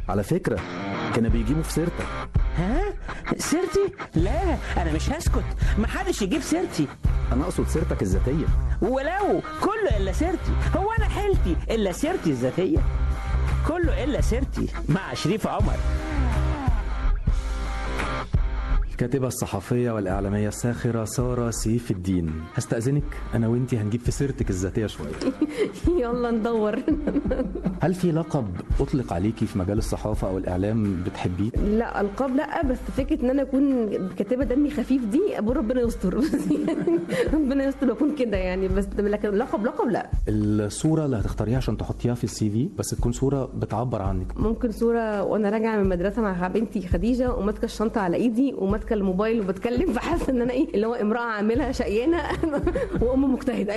على فكره كانوا بيجيبوا في سيرتك ها سيرتي لا انا مش هسكت محدش يجيب سيرتي انا اقصد سيرتك الذاتيه ولو كله الا سيرتي هو انا حيلتي الا سيرتي الذاتيه كله الا سيرتي مع شريف عمر الكاتبة الصحفية والإعلامية الساخرة سارة سيف الدين هستأذنك أنا وإنتي هنجيب في سيرتك الذاتية شوية يلا ندور هل في لقب أطلق عليكي في مجال الصحافة أو الإعلام بتحبيه؟ لا القاب لا بس فكره ان انا اكون كاتبه دمي خفيف دي ابو ربنا يستر ربنا يستر واكون كده يعني بس لكن لقب لقب لا الصورة اللي هتختاريها عشان تحطيها في السي في بس تكون صورة بتعبر عنك ممكن صوره وانا راجعه من المدرسه مع بنتي خديجه وماسكه الشنطه على ايدي وماسكه الموبايل وبتكلم فحاسه ان انا ايه اللي هو امراه عامله شقيانه وام مجتهده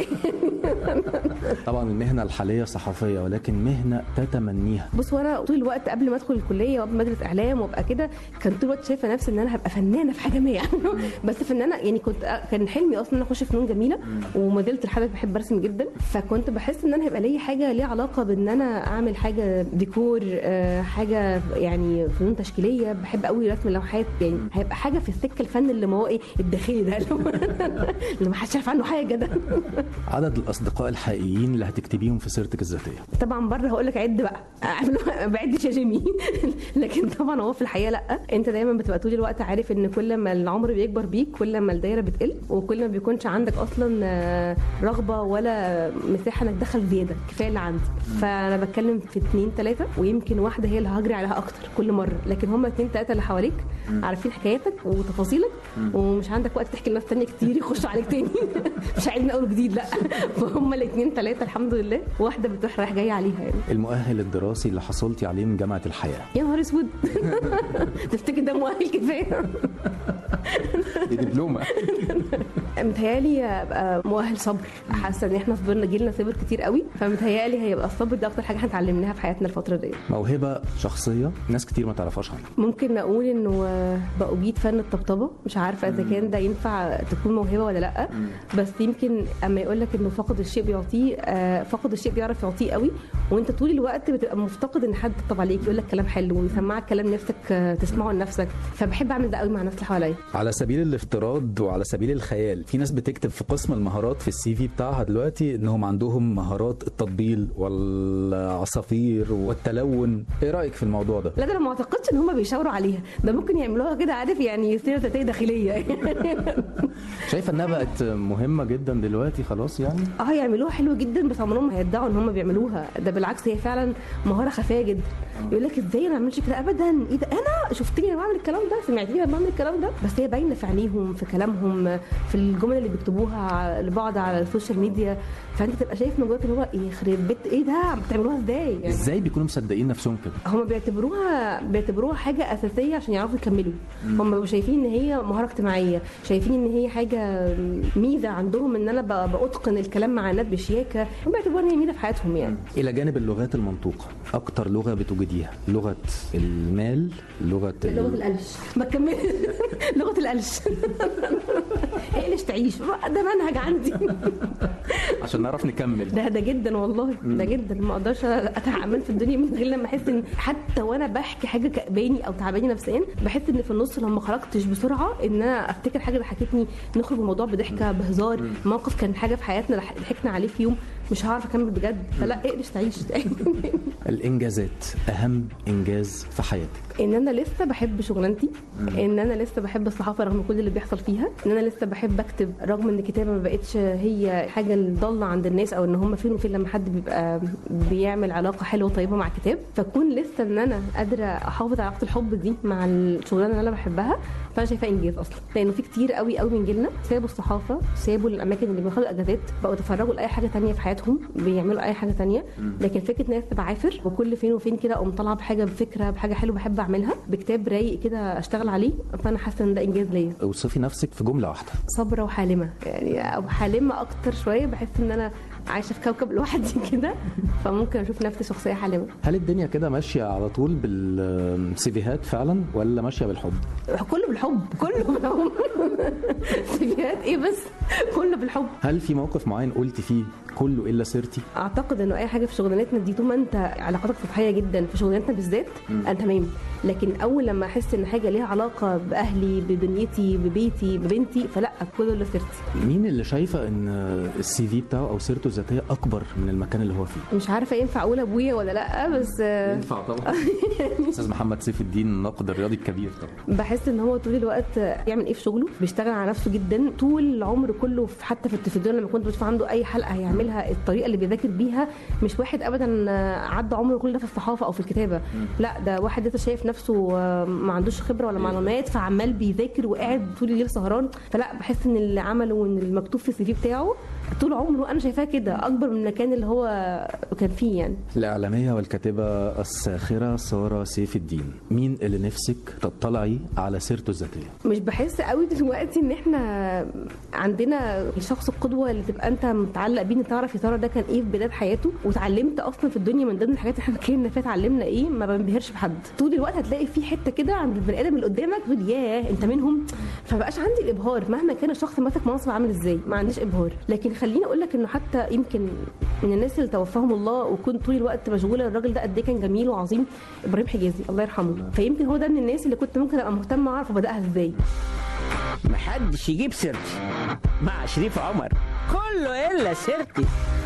طبعا المهنة الحالية صحفية ولكن مهنة تتمنيها بص وانا طول الوقت قبل ما ادخل الكليه وابقى مدرس اعلام وابقى كده كان طول الوقت شايفه نفسي ان انا هبقى فنانه في حاجه ما يعني بس فنانه يعني كنت كان حلمي اصلا ان انا اخش فنون جميله وما زلت لحد دلوقتي بحب ارسم جدا فكنت بحس ان انا هيبقى ليا حاجه ليها علاقه بان انا اعمل حاجه ديكور آه، حاجه يعني فنون تشكيليه بحب قوي رسم اللوحات يعني هيبقى حاجه في السكه الفن اللي ما هو ايه الداخلي ده اللي هو- اللي ما حدش عارف عنه حاجه ده عدد الأصدقاء الحقيقيين اللي هتكتبيهم في سيرتك الذاتية طبعا بره هقول لك عد بقى ما بعدش يا جيمي لكن طبعا هو في الحقيقه لا انت دايما بتبقى طول الوقت عارف ان كل ما العمر بيكبر بيك كل ما الدايره بتقل وكل ما بيكونش عندك اصلا آه، رغبه ولا مساحه انك تدخل زياده كفايه اللي عندي فانا بتكلم في اتنين تلاته ويمكن واحده هي اللي هجري عليها اكتر كل مره لكن هم اتنين تلاته اللي حواليك عارفين حكاياتك وتفاصيلك ومش عندك وقت تحكي لناس تانية كتير يخشوا عليك تاني مش عايزين اول جديد لا فهم الاتنين تلاته الحمد لله واحده بتروح رايح جايه عليها يعني المؤهل الدراسي اللي حصلتي عليه من جامعة الحياة يا نهار اسود تفتكر ده مؤهل كفايه دي دبلومة متهيالي ابقى مؤهل صبر حاسه ان احنا صبرنا جيلنا صبر كتير قوي فمتهيالي هيبقى الصبر ده اكتر حاجه احنا اتعلمناها في حياتنا الفتره دي موهبة شخصية ناس كتير ما تعرفهاش عنها ممكن اقول انه بأجيد فن الطبطبه مش عارفه اذا كان ده ينفع تكون موهبه ولا لا بس يمكن اما يقول لك انه فقد الشيء بيعطيه آه، فقد الشيء بيعرف يعطيه قوي وانت طول الوقت بتبقى مفتقد ان حد يطبطب عليك يقول لك كلام حلو ويسمعك كلام نفسك آه، تسمعه لنفسك فبحب اعمل ده قوي مع الناس اللي حواليا على سبيل الافتراض وعلى سبيل الخيال في ناس بتكتب في قسم المهارات في السي في بتاعها دلوقتي انهم عندهم مهارات التطبيل والعصافير والتلون ايه رايك في الموضوع ده لا ده انا ما اعتقدش ان هم بيشاوروا عليها ده ممكن يعملوها كده عارف يعني سيره ذاتيه داخليه شايفه انها بقت مهمه جدا دلوقتي خلاص يعني اه يعملوها حلو جدا بس عمرهم ما هيدعوا ان هم بيعملوها ده بالعكس هي فعلا مهاره خفيه جدا يقول لك ازاي انا ما بعملش كده ابدا ايه ده انا شفتني انا بعمل الكلام ده سمعتني انا بعمل الكلام ده بس هي باينه في عينيهم في كلامهم في الجمل اللي بيكتبوها لبعض على السوشيال ميديا فانت تبقى شايف من جواك اللي هو ايه يخرب بيت ايه ده بتعملوها ازاي يعني ازاي بيكونوا مصدقين نفسهم كده هم بيعتبروها بيعتبروها حاجه اساسيه عشان يعرفوا يكملوا هم بيبقوا شايفين ان هي مهاره اجتماعيه شايفين ان هي حاجه ميزه عندهم ان انا ب- باتقن الكلام مع الناس بشياكه هم بيعتبروها ان هي ميزه في حياتهم يعني الى جانب اللغات المنطوقه اكتر لغه بتوجديها لغه المال لغه ال- لغه القلش ما تكمل لغه القلش اقلش تعيش ده منهج عندي عشان نعرف نكمل ده ده جدا والله ده جدا ما اقدرش اتعامل في الدنيا من غير لما احس ان حتى وانا بحكي حاجه كأباني او تعباني نفسيا بحس ان في النص لما خرجتش بسرعه ان انا افتكر حاجه ضحكتني نخرج من الموضوع بضحكه بهزار موقف كان حاجه في حياتنا ضح- ضحكنا عليه في يوم مش هعرف اكمل بجد فلا اقلش تعيش الانجازات اهم انجاز في حياتك ان انا لسه بحب شغلانتي ان انا لسه بحب الصحافه رغم كل اللي بيحصل فيها ان انا لسه بحب اكتب رغم ان الكتابه ما بقتش هي حاجه الضاله عند الناس او ان هم فين وفين لما حد بيبقى بيعمل علاقه حلوه وطيبه مع الكتاب فكون لسه ان انا قادره احافظ على علاقه الحب دي مع الشغلانه اللي انا بحبها فانا شايفاه انجاز اصلا لانه في كتير قوي قوي من جيلنا سابوا الصحافه سابوا الاماكن اللي بياخدوا اجازات بقوا يتفرجوا لاي حاجه تانية في حياتهم بيعملوا اي حاجه تانية لكن فكره ان انا لسه بعافر وكل فين وفين كده اقوم طالعه بحاجه بفكره بحاجه حلوه بحب اعملها بكتاب رايق كده اشتغل عليه فانا حاسه ان ده انجاز ليا اوصفي نفسك في جمله واحده صابره وحالمه يعني او حالمه اكتر شويه بحس ان انا عايشه في كوكب لوحدي كده فممكن اشوف نفسي شخصيه حالمه هل الدنيا كده ماشيه على طول بالسيفيهات فعلا ولا ماشيه بالحب كله بالحب كله بالحب سيفيهات ايه بس كله بالحب هل في موقف معين قلت فيه كله الا سيرتي اعتقد انه اي حاجه في شغلانتنا دي طول ما انت علاقاتك سطحيه جدا في شغلانتنا بالذات انا تمام لكن اول لما احس ان حاجه ليها علاقه باهلي بدنيتي ببيتي ببنتي فلا كله الا سيرتي مين اللي شايفه ان السي في بتاعه او سيرته الذاتيه اكبر من المكان اللي هو فيه مش عارفه ينفع اقول ابويا ولا لا بس آه، ينفع طبعا استاذ محمد سيف الدين الناقد الرياضي الكبير طبعا بحس ان هو طول الوقت يعمل ايه في شغله بيشتغل على نفسه جدا طول العمر كله في- حتى في التلفزيون لما كنت بشوف عنده اي حلقه هيعملها الطريقه اللي بيذاكر بيها مش واحد ابدا عدى عمره كله ده في الصحافه او في الكتابه لا ده واحد لسه شايف نفسه آه، ما عندوش خبره ولا معلومات فعمال بيذاكر وقاعد طول الليل سهران فلا بحس ان اللي عمله وان المكتوب في السي في بتاعه طول عمره انا شايفاه كده اكبر من المكان اللي هو كان فيه يعني الإعلامية والكاتبة الساخرة سارة سيف الدين مين اللي نفسك تطلعي على سيرته الذاتية مش بحس قوي دلوقتي ان احنا عندنا الشخص القدوه اللي تبقى انت متعلق بيه إن تعرف يا ترى ده كان ايه في بدايه حياته وتعلمت اصلا في الدنيا من ضمن الحاجات اللي احنا اتكلمنا فيها اتعلمنا ايه ما بنبهرش بحد طول الوقت هتلاقي في حته كده عند البني ادم اللي قدامك تقول ياه انت منهم فبقاش عندي الابهار مهما كان الشخص ماسك منصب عامل ازاي ما عنديش ابهار لكن خليني اقول لك انه حتى يمكن من الناس اللي توفاهم الله وكنت طول الوقت مشغوله الراجل ده قد ايه كان جميل وعظيم ابراهيم حجازي الله يرحمه فيمكن هو ده من الناس اللي كنت ممكن ابقى مهتمه اعرف بداها ازاي محدش يجيب سيرتي مع شريف عمر كله الا سيرتي